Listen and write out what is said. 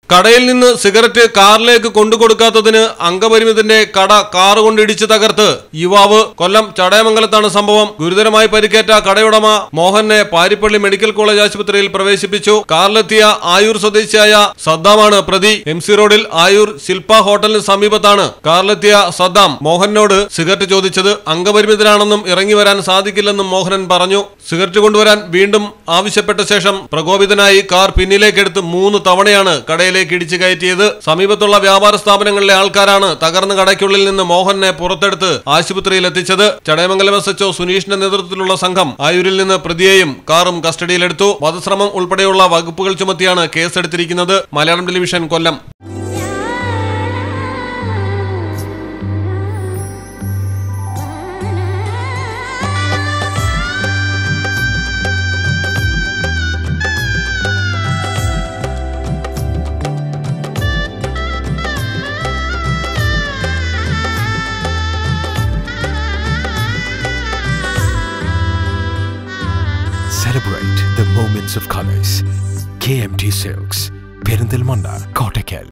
കടയിൽ നിന്ന് സിഗരറ്റ് കാറിലേക്ക് കൊണ്ടുകൊടുക്കാത്തതിന് അംഗപരിമിതന്റെ കട കാറ് കൊണ്ട് ഇടിച്ച് തകർത്ത് യുവാവ് കൊല്ലം ചടയമംഗലത്താണ് സംഭവം ഗുരുതരമായി പരിക്കേറ്റ കടയുടമ മോഹനെ പാരിപ്പള്ളി മെഡിക്കൽ കോളേജ് ആശുപത്രിയിൽ പ്രവേശിപ്പിച്ചു കാറിലെത്തിയ ആയൂർ സ്വദേശിയായ സദ്ദാമാണ് പ്രതി എം സി റോഡിൽ ആയൂർ ശില്പ ഹോട്ടലിന് സമീപത്താണ് കാറിലെത്തിയ സദ്ദാം മോഹനോട് സിഗരറ്റ് ചോദിച്ചത് അംഗപരിമിതനാണെന്നും ഇറങ്ങി വരാൻ സാധിക്കില്ലെന്നും മോഹനൻ പറഞ്ഞു സിഗരറ്റ് കൊണ്ടുവരാൻ വീണ്ടും ആവശ്യപ്പെട്ട ശേഷം പ്രകോപിതനായി കാർ പിന്നിലേക്കെടുത്ത് മൂന്ന് തവണയാണ് കടയിലേക്ക് ഇടിച്ചു കയറ്റിയത് സമീപത്തുള്ള വ്യാപാര സ്ഥാപനങ്ങളിലെ ആൾക്കാരാണ് തകർന്ന കടയ്ക്കുള്ളിൽ നിന്ന് മോഹനെ പുറത്തെടുത്ത് ആശുപത്രിയിൽ എത്തിച്ചത് ചടയമംഗലം എസ് എച്ച്ഒ സുനീഷിന്റെ നേതൃത്വത്തിലുള്ള സംഘം ആയൂരിൽ നിന്ന് പ്രതിയെയും കാറും കസ്റ്റഡിയിലെടുത്തു വധശ്രമം ഉൾപ്പെടെയുള്ള വകുപ്പുകൾ ചുമത്തിയാണ് കേസെടുത്തിരിക്കുന്നത് Malayalam television Kollam Celebrate the moments of colors. KMT Silks, Perindalmanda, Kottakkal.